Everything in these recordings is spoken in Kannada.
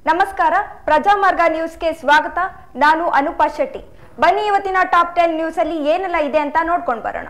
ನಮಸ್ಕಾರ ಪ್ರಜಾಮಾರ್ಗ ನ್ಯೂಸ್ಗೆ ಸ್ವಾಗತ ನಾನು ಅನುಪಾ ಶೆಟ್ಟಿ ಬನ್ನಿ ಇವತ್ತಿನ ಟಾಪ್ ಟೆನ್ ನ್ಯೂಸ್ ಅಲ್ಲಿ ಏನೆಲ್ಲ ಇದೆ ಅಂತ ನೋಡ್ಕೊಂಡು ಬರೋಣ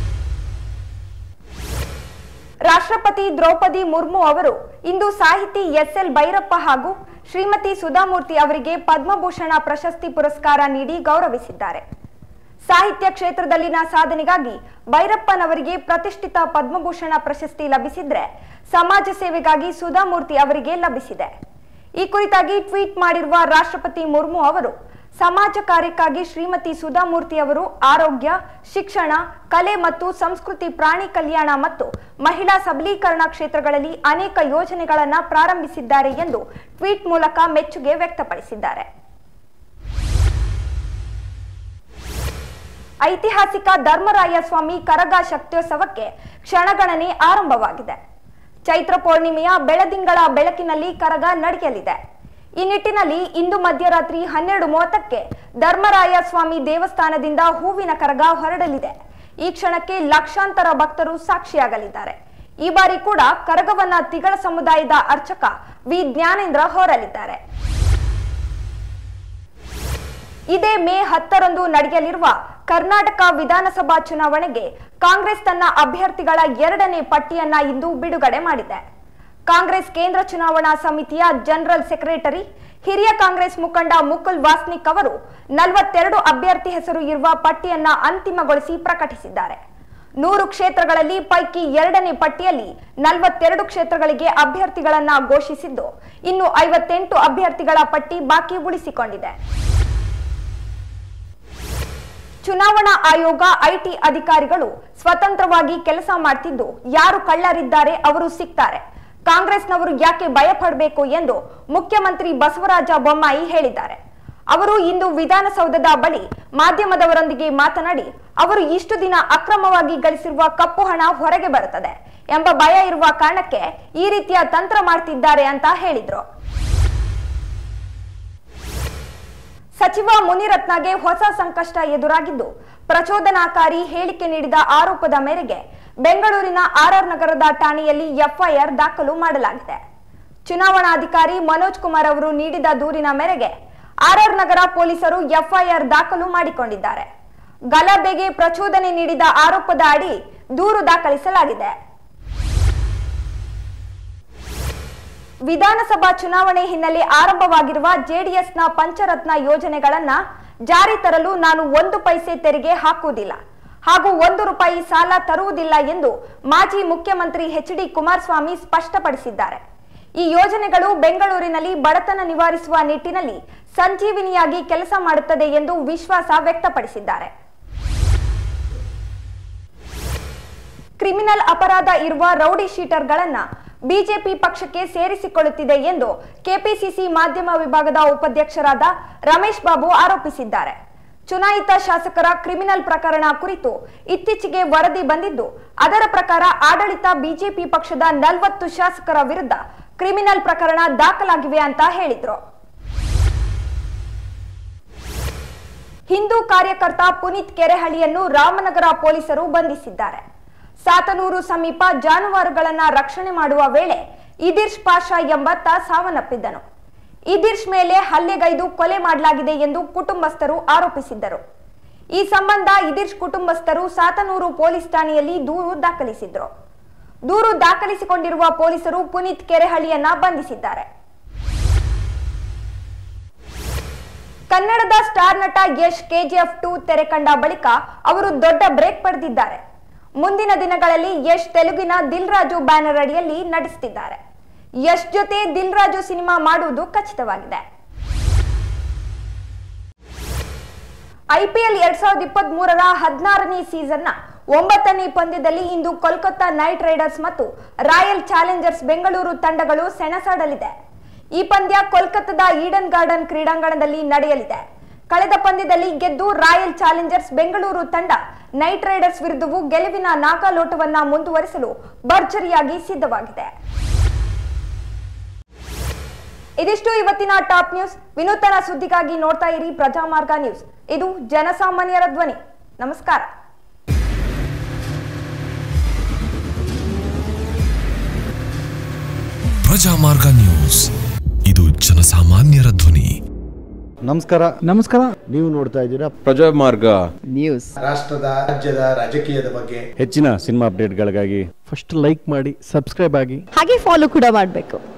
ರಾಷ್ಟ್ರಪತಿ ದ್ರೌಪದಿ ಮುರ್ಮು ಅವರು ಇಂದು ಸಾಹಿತಿ ಎಸ್ ಎಲ್ ಭೈರಪ್ಪ ಹಾಗೂ ಶ್ರೀಮತಿ ಸುಧಾಮೂರ್ತಿ ಅವರಿಗೆ ಪದ್ಮಭೂಷಣ ಪ್ರಶಸ್ತಿ ಪುರಸ್ಕಾರ ನೀಡಿ ಗೌರವಿಸಿದ್ದಾರೆ ಸಾಹಿತ್ಯ ಕ್ಷೇತ್ರದಲ್ಲಿನ ಸಾಧನೆಗಾಗಿ ಭೈರಪ್ಪನವರಿಗೆ ಪ್ರತಿಷ್ಠಿತ ಪದ್ಮಭೂಷಣ ಪ್ರಶಸ್ತಿ ಲಭಿಸಿದ್ರೆ ಸಮಾಜ ಸೇವೆಗಾಗಿ ಸುಧಾಮೂರ್ತಿ ಅವರಿಗೆ ಲಭಿಸಿದೆ ಈ ಕುರಿತಾಗಿ ಟ್ವೀಟ್ ಮಾಡಿರುವ ರಾಷ್ಟ್ರಪತಿ ಮುರ್ಮು ಅವರು ಸಮಾಜ ಕಾರ್ಯಕ್ಕಾಗಿ ಶ್ರೀಮತಿ ಸುಧಾಮೂರ್ತಿ ಅವರು ಆರೋಗ್ಯ ಶಿಕ್ಷಣ ಕಲೆ ಮತ್ತು ಸಂಸ್ಕೃತಿ ಪ್ರಾಣಿ ಕಲ್ಯಾಣ ಮತ್ತು ಮಹಿಳಾ ಸಬಲೀಕರಣ ಕ್ಷೇತ್ರಗಳಲ್ಲಿ ಅನೇಕ ಯೋಜನೆಗಳನ್ನು ಪ್ರಾರಂಭಿಸಿದ್ದಾರೆ ಎಂದು ಟ್ವೀಟ್ ಮೂಲಕ ಮೆಚ್ಚುಗೆ ವ್ಯಕ್ತಪಡಿಸಿದ್ದಾರೆ ಐತಿಹಾಸಿಕ ಧರ್ಮರಾಯ ಸ್ವಾಮಿ ಕರಗ ಶಕ್ತ್ಯೋತ್ಸವಕ್ಕೆ ಕ್ಷಣಗಣನೆ ಆರಂಭವಾಗಿದೆ ಚೈತ್ರ ಪೂರ್ಣಿಮೆಯ ಬೆಳದಿಂಗಳ ಬೆಳಕಿನಲ್ಲಿ ಕರಗ ನಡೆಯಲಿದೆ ಈ ನಿಟ್ಟಿನಲ್ಲಿ ಇಂದು ಮಧ್ಯರಾತ್ರಿ ಹನ್ನೆರಡು ಮೂವತ್ತಕ್ಕೆ ಧರ್ಮರಾಯ ಸ್ವಾಮಿ ದೇವಸ್ಥಾನದಿಂದ ಹೂವಿನ ಕರಗ ಹೊರಡಲಿದೆ ಈ ಕ್ಷಣಕ್ಕೆ ಲಕ್ಷಾಂತರ ಭಕ್ತರು ಸಾಕ್ಷಿಯಾಗಲಿದ್ದಾರೆ ಈ ಬಾರಿ ಕೂಡ ಕರಗವನ್ನ ತಿಗಳ ಸಮುದಾಯದ ಅರ್ಚಕ ವಿ ಜ್ಞಾನೇಂದ್ರ ಹೊರಲಿದ್ದಾರೆ ಇದೇ ಮೇ ಹತ್ತರಂದು ನಡೆಯಲಿರುವ ಕರ್ನಾಟಕ ವಿಧಾನಸಭಾ ಚುನಾವಣೆಗೆ ಕಾಂಗ್ರೆಸ್ ತನ್ನ ಅಭ್ಯರ್ಥಿಗಳ ಎರಡನೇ ಪಟ್ಟಿಯನ್ನ ಇಂದು ಬಿಡುಗಡೆ ಮಾಡಿದೆ ಕಾಂಗ್ರೆಸ್ ಕೇಂದ್ರ ಚುನಾವಣಾ ಸಮಿತಿಯ ಜನರಲ್ ಸೆಕ್ರೆಟರಿ ಹಿರಿಯ ಕಾಂಗ್ರೆಸ್ ಮುಖಂಡ ಮುಕುಲ್ ವಾಸ್ನಿಕ್ ಅವರು ನಲವತ್ತೆರಡು ಅಭ್ಯರ್ಥಿ ಹೆಸರು ಇರುವ ಪಟ್ಟಿಯನ್ನ ಅಂತಿಮಗೊಳಿಸಿ ಪ್ರಕಟಿಸಿದ್ದಾರೆ ನೂರು ಕ್ಷೇತ್ರಗಳಲ್ಲಿ ಪೈಕಿ ಎರಡನೇ ಪಟ್ಟಿಯಲ್ಲಿ ನಲವತ್ತೆರಡು ಕ್ಷೇತ್ರಗಳಿಗೆ ಅಭ್ಯರ್ಥಿಗಳನ್ನ ಘೋಷಿಸಿದ್ದು ಇನ್ನು ಐವತ್ತೆಂಟು ಅಭ್ಯರ್ಥಿಗಳ ಪಟ್ಟಿ ಬಾಕಿ ಉಳಿಸಿಕೊಂಡಿದೆ ಚುನಾವಣಾ ಆಯೋಗ ಐಟಿ ಅಧಿಕಾರಿಗಳು ಸ್ವತಂತ್ರವಾಗಿ ಕೆಲಸ ಮಾಡ್ತಿದ್ದು ಯಾರು ಕಳ್ಳರಿದ್ದಾರೆ ಅವರು ಸಿಗ್ತಾರೆ ಕಾಂಗ್ರೆಸ್ನವರು ಯಾಕೆ ಭಯಪಡಬೇಕು ಎಂದು ಮುಖ್ಯಮಂತ್ರಿ ಬಸವರಾಜ ಬೊಮ್ಮಾಯಿ ಹೇಳಿದ್ದಾರೆ ಅವರು ಇಂದು ವಿಧಾನಸೌಧದ ಬಳಿ ಮಾಧ್ಯಮದವರೊಂದಿಗೆ ಮಾತನಾಡಿ ಅವರು ಇಷ್ಟು ದಿನ ಅಕ್ರಮವಾಗಿ ಗಳಿಸಿರುವ ಕಪ್ಪು ಹಣ ಹೊರಗೆ ಬರುತ್ತದೆ ಎಂಬ ಭಯ ಇರುವ ಕಾರಣಕ್ಕೆ ಈ ರೀತಿಯ ತಂತ್ರ ಮಾಡ್ತಿದ್ದಾರೆ ಅಂತ ಹೇಳಿದ್ರು ಸಚಿವ ಮುನಿರತ್ನಗೆ ಹೊಸ ಸಂಕಷ್ಟ ಎದುರಾಗಿದ್ದು ಪ್ರಚೋದನಾಕಾರಿ ಹೇಳಿಕೆ ನೀಡಿದ ಆರೋಪದ ಮೇರೆಗೆ ಬೆಂಗಳೂರಿನ ಆರ್ಆರ್ ನಗರದ ಠಾಣೆಯಲ್ಲಿ ಎಫ್ಐಆರ್ ದಾಖಲು ಮಾಡಲಾಗಿದೆ ಚುನಾವಣಾಧಿಕಾರಿ ಮನೋಜ್ ಕುಮಾರ್ ಅವರು ನೀಡಿದ ದೂರಿನ ಮೇರೆಗೆ ಆರ್ಆರ್ ನಗರ ಪೊಲೀಸರು ಎಫ್ಐಆರ್ ದಾಖಲು ಮಾಡಿಕೊಂಡಿದ್ದಾರೆ ಗಲಭೆಗೆ ಪ್ರಚೋದನೆ ನೀಡಿದ ಆರೋಪದ ಅಡಿ ದೂರು ದಾಖಲಿಸಲಾಗಿದೆ ವಿಧಾನಸಭಾ ಚುನಾವಣೆ ಹಿನ್ನೆಲೆ ಆರಂಭವಾಗಿರುವ ಜೆಡಿಎಸ್ನ ಪಂಚರತ್ನ ಯೋಜನೆಗಳನ್ನ ಜಾರಿ ತರಲು ನಾನು ಒಂದು ಪೈಸೆ ತೆರಿಗೆ ಹಾಕುವುದಿಲ್ಲ ಹಾಗೂ ಒಂದು ರೂಪಾಯಿ ಸಾಲ ತರುವುದಿಲ್ಲ ಎಂದು ಮಾಜಿ ಮುಖ್ಯಮಂತ್ರಿ ಎಚ್ ಡಿ ಕುಮಾರಸ್ವಾಮಿ ಸ್ಪಷ್ಟಪಡಿಸಿದ್ದಾರೆ ಈ ಯೋಜನೆಗಳು ಬೆಂಗಳೂರಿನಲ್ಲಿ ಬಡತನ ನಿವಾರಿಸುವ ನಿಟ್ಟಿನಲ್ಲಿ ಸಂಜೀವಿನಿಯಾಗಿ ಕೆಲಸ ಮಾಡುತ್ತದೆ ಎಂದು ವಿಶ್ವಾಸ ವ್ಯಕ್ತಪಡಿಸಿದ್ದಾರೆ ಕ್ರಿಮಿನಲ್ ಅಪರಾಧ ಇರುವ ರೌಡಿ ಶೀಟರ್ಗಳನ್ನ ಬಿಜೆಪಿ ಪಕ್ಷಕ್ಕೆ ಸೇರಿಸಿಕೊಳ್ಳುತ್ತಿದೆ ಎಂದು ಕೆಪಿಸಿಸಿ ಮಾಧ್ಯಮ ವಿಭಾಗದ ಉಪಾಧ್ಯಕ್ಷರಾದ ರಮೇಶ್ ಬಾಬು ಆರೋಪಿಸಿದ್ದಾರೆ ಚುನಾಯಿತ ಶಾಸಕರ ಕ್ರಿಮಿನಲ್ ಪ್ರಕರಣ ಕುರಿತು ಇತ್ತೀಚೆಗೆ ವರದಿ ಬಂದಿದ್ದು ಅದರ ಪ್ರಕಾರ ಆಡಳಿತ ಬಿಜೆಪಿ ಪಕ್ಷದ ನಲವತ್ತು ಶಾಸಕರ ವಿರುದ್ಧ ಕ್ರಿಮಿನಲ್ ಪ್ರಕರಣ ದಾಖಲಾಗಿವೆ ಅಂತ ಹೇಳಿದ್ರು ಹಿಂದೂ ಕಾರ್ಯಕರ್ತ ಪುನೀತ್ ಕೆರೆಹಳ್ಳಿಯನ್ನು ರಾಮನಗರ ಪೊಲೀಸರು ಬಂಧಿಸಿದ್ದಾರೆ ಸಾತನೂರು ಸಮೀಪ ಜಾನುವಾರುಗಳನ್ನ ರಕ್ಷಣೆ ಮಾಡುವ ವೇಳೆ ಇದಿರ್ಶ್ ಪಾಷಾ ಎಂಬತ್ತ ಸಾವನ್ನಪ್ಪಿದ್ದನು ಇದಿರ್ಶ್ ಮೇಲೆ ಹಲ್ಲೆಗೈದು ಕೊಲೆ ಮಾಡಲಾಗಿದೆ ಎಂದು ಕುಟುಂಬಸ್ಥರು ಆರೋಪಿಸಿದ್ದರು ಈ ಸಂಬಂಧ ಇದಿರ್ಶ್ ಕುಟುಂಬಸ್ಥರು ಸಾತನೂರು ಪೊಲೀಸ್ ಠಾಣೆಯಲ್ಲಿ ದೂರು ದಾಖಲಿಸಿದ್ರು ದೂರು ದಾಖಲಿಸಿಕೊಂಡಿರುವ ಪೊಲೀಸರು ಪುನೀತ್ ಕೆರೆಹಳ್ಳಿಯನ್ನ ಬಂಧಿಸಿದ್ದಾರೆ ಕನ್ನಡದ ಸ್ಟಾರ್ ನಟ ಯಶ್ ಕೆಜಿಎಫ್ ಟು ತೆರೆ ಕಂಡ ಬಳಿಕ ಅವರು ದೊಡ್ಡ ಬ್ರೇಕ್ ಪಡೆದಿದ್ದಾರೆ ಮುಂದಿನ ದಿನಗಳಲ್ಲಿ ಯಶ್ ತೆಲುಗಿನ ದಿಲ್ ರಾಜು ಬ್ಯಾನರ್ ಅಡಿಯಲ್ಲಿ ನಟಿಸುತ್ತಿದ್ದಾರೆ ಯಶ್ ಜೊತೆ ದಿಲ್ ರಾಜು ಸಿನಿಮಾ ಮಾಡುವುದು ಖಚಿತವಾಗಿದೆ ಐಪಿಎಲ್ ಎರಡ್ ಸಾವಿರದ ಇಪ್ಪತ್ತ್ ಮೂರರ ಹದಿನಾರನೇ ಸೀಸನ್ನ ಒಂಬತ್ತನೇ ಪಂದ್ಯದಲ್ಲಿ ಇಂದು ಕೋಲ್ಕತ್ತಾ ನೈಟ್ ರೈಡರ್ಸ್ ಮತ್ತು ರಾಯಲ್ ಚಾಲೆಂಜರ್ಸ್ ಬೆಂಗಳೂರು ತಂಡಗಳು ಸೆಣಸಾಡಲಿದೆ ಈ ಪಂದ್ಯ ಕೋಲ್ಕತ್ತಾದ ಈಡನ್ ಗಾರ್ಡನ್ ಕ್ರೀಡಾಂಗಣದಲ್ಲಿ ನಡೆಯಲಿದೆ ಕಳೆದ ಪಂದ್ಯದಲ್ಲಿ ಗೆದ್ದು ರಾಯಲ್ ಚಾಲೆಂಜರ್ಸ್ ಬೆಂಗಳೂರು ತಂಡ ನೈಟ್ ರೈಡರ್ಸ್ ವಿರುದ್ಧವೂ ಗೆಲುವಿನ ನಾಗಾಲೋಟವನ್ನ ಮುಂದುವರಿಸಲು ಭರ್ಜರಿಯಾಗಿ ಸಿದ್ಧವಾಗಿದೆ ಇದಿಷ್ಟು ಇವತ್ತಿನ ಟಾಪ್ ನ್ಯೂಸ್ ವಿನೂತನ ಸುದ್ದಿಗಾಗಿ ನೋಡ್ತಾ ಇರಿ ಪ್ರಜಾಮಾರ್ಗ ನ್ಯೂಸ್ ಇದು ಜನಸಾಮಾನ್ಯರ ಧ್ವನಿ ನಮಸ್ಕಾರ ಪ್ರಜಾಮಾರ್ಗ ನ್ಯೂಸ್ ಇದು ಜನಸಾಮಾನ್ಯರ ಧ್ವನಿ ನಮಸ್ಕಾರ ನಮಸ್ಕಾರ ನೀವು ನೋಡ್ತಾ ಇದ್ದೀರಾ ಪ್ರಜಾಮಾರ್ಗ ನ್ಯೂಸ್ ರಾಷ್ಟ್ರದ ರಾಜ್ಯದ ರಾಜಕೀಯದ ಬಗ್ಗೆ ಹೆಚ್ಚಿನ ಸಿನಿಮಾ ಅಪ್ಡೇಟ್ಗಳಿಗಾಗಿ ಫಸ್ಟ್ ಲೈಕ್ ಮಾಡಿ ಸಬ್ಸ್ಕ್ರೈಬ್ ಆಗಿ ಹಾಗೆ ಫಾಲೋ ಕೂಡ ಮಾಡಬೇಕು